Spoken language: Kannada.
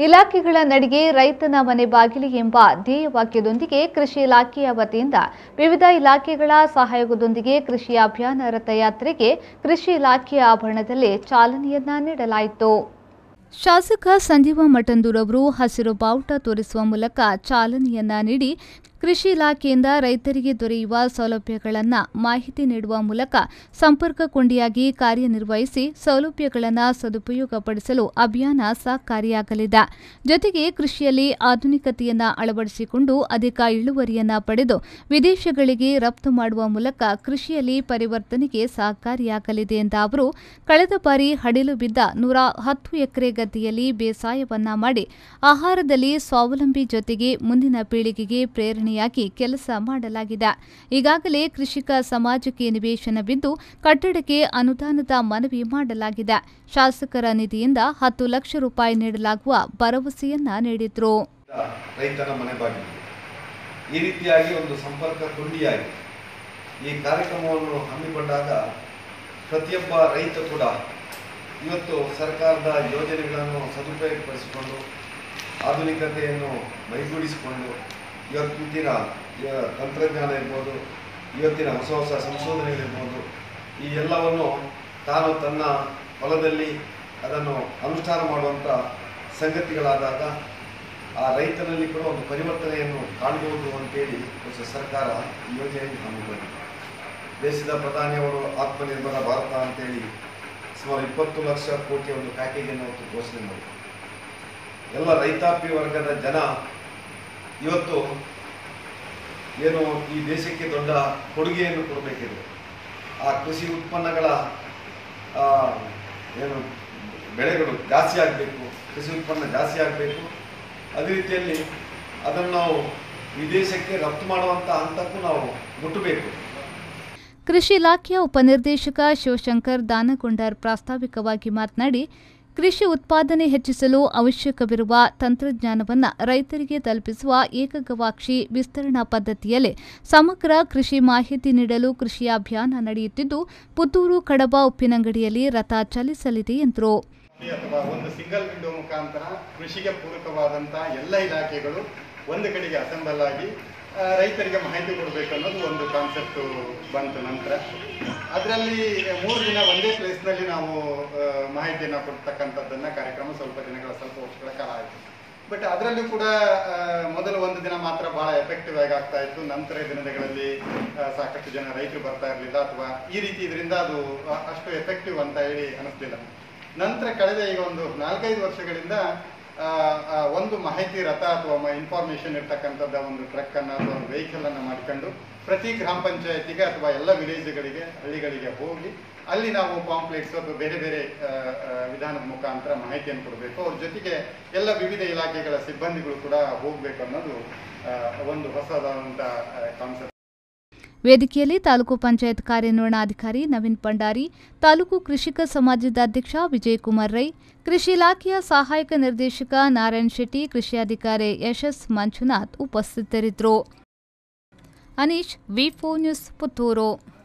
ಇಲಾಖೆಗಳ ನಡಿಗೆ ರೈತನ ಮನೆ ಬಾಗಿಲಿ ಎಂಬ ಧ್ಯೇಯವಾಕ್ಯದೊಂದಿಗೆ ಕೃಷಿ ಇಲಾಖೆಯ ವತಿಯಿಂದ ವಿವಿಧ ಇಲಾಖೆಗಳ ಸಹಯೋಗದೊಂದಿಗೆ ಕೃಷಿ ಅಭಿಯಾನ ರಥಯಾತ್ರೆಗೆ ಕೃಷಿ ಇಲಾಖೆಯ ಆವರಣದಲ್ಲಿ ಚಾಲನೆಯನ್ನ ನೀಡಲಾಯಿತು ಶಾಸಕ ಸಂಜೀವ ಮಠಂದೂರ್ ಅವರು ಹಸಿರು ಬಾವುಟ ತೋರಿಸುವ ಮೂಲಕ ಚಾಲನೆಯನ್ನ ನೀಡಿ ಕೃಷಿ ಇಲಾಖೆಯಿಂದ ರೈತರಿಗೆ ದೊರೆಯುವ ಸೌಲಭ್ಯಗಳನ್ನು ಮಾಹಿತಿ ನೀಡುವ ಮೂಲಕ ಸಂಪರ್ಕ ಕೊಂಡಿಯಾಗಿ ಕಾರ್ಯನಿರ್ವಹಿಸಿ ಸೌಲಭ್ಯಗಳನ್ನು ಸದುಪಯೋಗಪಡಿಸಲು ಅಭಿಯಾನ ಸಹಕಾರಿಯಾಗಲಿದೆ ಜೊತೆಗೆ ಕೃಷಿಯಲ್ಲಿ ಆಧುನಿಕತೆಯನ್ನು ಅಳವಡಿಸಿಕೊಂಡು ಅಧಿಕ ಇಳುವರಿಯನ್ನ ಪಡೆದು ವಿದೇಶಗಳಿಗೆ ರಫ್ತು ಮಾಡುವ ಮೂಲಕ ಕೃಷಿಯಲ್ಲಿ ಪರಿವರ್ತನೆಗೆ ಸಹಕಾರಿಯಾಗಲಿದೆ ಎಂದ ಅವರು ಕಳೆದ ಬಾರಿ ಹಡಿಲು ಬಿದ್ದ ನೂರ ಹತ್ತು ಎಕರೆ ಗದ್ದೆಯಲ್ಲಿ ಬೇಸಾಯವನ್ನ ಮಾಡಿ ಆಹಾರದಲ್ಲಿ ಸ್ವಾವಲಂಬಿ ಜೊತೆಗೆ ಮುಂದಿನ ಪೀಳಿಗೆಗೆ ಪ್ರೇರಣೆಯಾಗಿ ಕೆಲಸ ಮಾಡಲಾಗಿದೆ ಈಗಾಗಲೇ ಕೃಷಿಕ ಸಮಾಜಕ್ಕೆ ನಿವೇಶನವಿದ್ದು ಕಟ್ಟಡಕ್ಕೆ ಅನುದಾನದ ಮನವಿ ಮಾಡಲಾಗಿದೆ ಶಾಸಕರ ನಿಧಿಯಿಂದ ಹತ್ತು ಲಕ್ಷ ರೂಪಾಯಿ ನೀಡಲಾಗುವ ಭರವಸೆಯನ್ನ ನೀಡಿದ್ರು ರೈತನ ಮನೆ ಬಾಗಿಲು ಈ ರೀತಿಯಾಗಿ ಒಂದು ಸಂಪರ್ಕ ಕೊಂಡಿಯಾಗಿ ಈ ಕಾರ್ಯಕ್ರಮವನ್ನು ಹಮ್ಮಿಕೊಂಡಾಗ ಪ್ರತಿಯೊಬ್ಬ ರೈತ ಕೂಡ ಇವತ್ತು ಸರ್ಕಾರದ ಯೋಜನೆಗಳನ್ನು ಸದುಪಯೋಗಪಡಿಸಿಕೊಂಡು ಆಧುನಿಕತೆಯನ್ನು ಮೈಗೂಡಿಸಿಕೊಂಡು ಇವತ್ತಿನ ಯ- ತಂತ್ರಜ್ಞಾನ ಇರ್ಬೋದು ಇವತ್ತಿನ ಹೊಸ ಹೊಸ ಸಂಶೋಧನೆಗಳಿರ್ಬೋದು ಈ ಎಲ್ಲವನ್ನು ತಾನು ತನ್ನ ಹೊಲದಲ್ಲಿ ಅದನ್ನು ಅನುಷ್ಠಾನ ಮಾಡುವಂಥ ಸಂಗತಿಗಳಾದಾಗ ಆ ರೈತನಲ್ಲಿ ಕೂಡ ಒಂದು ಪರಿವರ್ತನೆಯನ್ನು ಕಾಣಬಹುದು ಅಂತೇಳಿ ಹೊಸ ಸರ್ಕಾರ ಈ ಯೋಜನೆಯನ್ನು ಹಮ್ಮಿಕೊಂಡಿದೆ ದೇಶದ ಪ್ರಧಾನಿಯವರು ಆತ್ಮನಿರ್ಭರ ಭಾರತ ಅಂತೇಳಿ ಸುಮಾರು ಇಪ್ಪತ್ತು ಲಕ್ಷ ಕೋಟಿಯ ಒಂದು ಪ್ಯಾಕೇಜನ್ನು ಅವತ್ತು ಘೋಷಣೆ ಮಾಡಿದರು ಎಲ್ಲ ರೈತಾಪಿ ವರ್ಗದ ಜನ ಇವತ್ತು ಏನು ಈ ದೇಶಕ್ಕೆ ದೊಡ್ಡ ಕೊಡುಗೆಯನ್ನು ಕೊಡಬೇಕಿದೆ ಆ ಕೃಷಿ ಉತ್ಪನ್ನಗಳ ಆ, ಏನು ಬೆಳೆಗಳು ಜಾಸ್ತಿ ಆಗಬೇಕು ಕೃಷಿ ಉತ್ಪನ್ನ ಜಾಸ್ತಿ ಆಗಬೇಕು ಅದೇ ರೀತಿಯಲ್ಲಿ ಅದನ್ನು ನಾವು ವಿದೇಶಕ್ಕೆ ರಫ್ತು ಮಾಡುವಂಥ ಹಂತಕ್ಕೂ ನಾವು ಮುಟ್ಟಬೇಕು ಕೃಷಿ ಇಲಾಖೆಯ ಉಪನಿರ್ದೇಶಕ ಶಿವಶಂಕರ್ ದಾನಗೊಂಡರ್ ಪ್ರಾಸ್ತಾವಿಕವಾಗಿ ಮಾತನಾಡಿ ಕೃಷಿ ಉತ್ಪಾದನೆ ಹೆಚ್ಚಿಸಲು ಅವಶ್ಯಕವಿರುವ ತಂತ್ರಜ್ಞಾನವನ್ನು ರೈತರಿಗೆ ತಲುಪಿಸುವ ಏಕಗವಾಕ್ಷಿ ವಿಸ್ತರಣಾ ಪದ್ಧತಿಯಲ್ಲಿ ಸಮಗ್ರ ಕೃಷಿ ಮಾಹಿತಿ ನೀಡಲು ಕೃಷಿ ಅಭಿಯಾನ ನಡೆಯುತ್ತಿದ್ದು ಪುತ್ತೂರು ಕಡಬ ಉಪ್ಪಿನಂಗಡಿಯಲ್ಲಿ ರಥ ಚಲಿಸಲಿದೆ ಎಂದರು ಅಥವಾ ಒಂದು ಸಿಂಗಲ್ ವಿಂಡೋ ಮುಖಾಂತರ ಕೃಷಿಗೆ ಪೂರಕವಾದಂಥ ಎಲ್ಲ ಇಲಾಖೆಗಳು ಒಂದು ಕಡೆಗೆ ಅಸೆಂಬಲ್ ಆಗಿ ಆ, ರೈತರಿಗೆ ಮಾಹಿತಿ ಕೊಡಬೇಕು ಅನ್ನೋದು ಒಂದು ಕಾನ್ಸೆಪ್ಟ್ ಬಂತು ನಂತರ ಅದರಲ್ಲಿ ಮೂರು ದಿನ ಒಂದೇ ಪ್ಲೇಸ್ನಲ್ಲಿ ನಾವು ಆ, ಮಾಹಿತಿಯನ್ನು ಕೊಡ್ತಕ್ಕಂಥದ್ದನ್ನ ಕಾರ್ಯಕ್ರಮ ಸ್ವಲ್ಪ ದಿನಗಳ ಸ್ವಲ್ಪ ವರ್ಷಗಳ ಕಾಲ ಆಯಿತು ಬಟ್ ಅದರಲ್ಲೂ ಕೂಡ ಆ, ಮೊದಲು ಒಂದು ದಿನ ಮಾತ್ರ ಬಹಳ ಎಫೆಕ್ಟಿವ್ ಆಗಿ ಆಗ್ತಾ ಇತ್ತು ನಂತರ ದಿನಗಳಲ್ಲಿ ಆ, ಸಾಕಷ್ಟು ಜನ ರೈತರು ಬರ್ತಾ ಇರಲಿಲ್ಲ ಅಥವಾ ಈ ರೀತಿ ಇದರಿಂದ ಅದು ಆ, ಅಷ್ಟು ಎಫೆಕ್ಟಿವ್ ಅಂತ ಹೇಳಿ ಅನಿಸ್ಲಿಲ್ಲ ನಂತರ ಕಳೆದ ಈಗ ಒಂದು ನಾಲ್ಕೈದು ವರ್ಷಗಳಿಂದ ಆ, ಆ, ಒಂದು ಮಾಹಿತಿ ರಥ ಅಥವಾ ಇನ್ಫಾರ್ಮೇಶನ್ ಇರ್ತಕ್ಕಂಥದ್ದು ಒಂದು ಟ್ರಕ್ ಅನ್ನ ಅಥವಾ ಒಂದು ವೆಹಿಕಲ್ ಅನ್ನ ಮಾಡಿಕೊಂಡು ಪ್ರತಿ ಗ್ರಾಮ ಪಂಚಾಯತಿಗೆ ಅಥವಾ ಎಲ್ಲ ವಿಲೇಜ್ಗಳಿಗೆ ಹಳ್ಳಿಗಳಿಗೆ ಹೋಗಿ ಅಲ್ಲಿ ನಾವು ಪಾಂಪ್ಲೆಟ್ಸ್ ಅಥವಾ ಬೇರೆ ಬೇರೆ ಆ, ಆ, ವಿಧಾನದ ಮುಖಾಂತರ ಮಾಹಿತಿಯನ್ನು ಕೊಡಬೇಕು ಅವ್ರ ಜೊತೆಗೆ ಎಲ್ಲ ವಿವಿಧ ಇಲಾಖೆಗಳ ಸಿಬ್ಬಂದಿಗಳು ಕೂಡ ಹೋಗ್ಬೇಕು ಅನ್ನೋದು ಆ, ಒಂದು ಹೊಸದಾದಂಥ ಕಾನ್ಸೆಪ್ಟ್ ವೇದಿಕೆಯಲ್ಲಿ ತಾಲೂಕು ಪಂಚಾಯತ್ ಕಾರ್ಯನಿರ್ವಹಣಾಧಿಕಾರಿ ನವೀನ್ ಪಂಡಾರಿ ತಾಲೂಕು ಕೃಷಿಕ ಸಮಾಜದ ಅಧ್ಯಕ್ಷ ವಿಜಯಕುಮಾರ್ ರೈ ಕೃಷಿ ಇಲಾಖೆಯ ಸಹಾಯಕ ನಿರ್ದೇಶಕ ನಾರಾಯಣ್ ಶೆಟ್ಟಿ ಕೃಷಿ ಅಧಿಕಾರಿ ಯಶಸ್ ಮಂಜುನಾಥ್ ಉಪಸ್ಥಿತರಿದ್ದರು ಅನೀಶ್ ವಿ ನ್ಯೂಸ್ ಪುತ್ತೂರು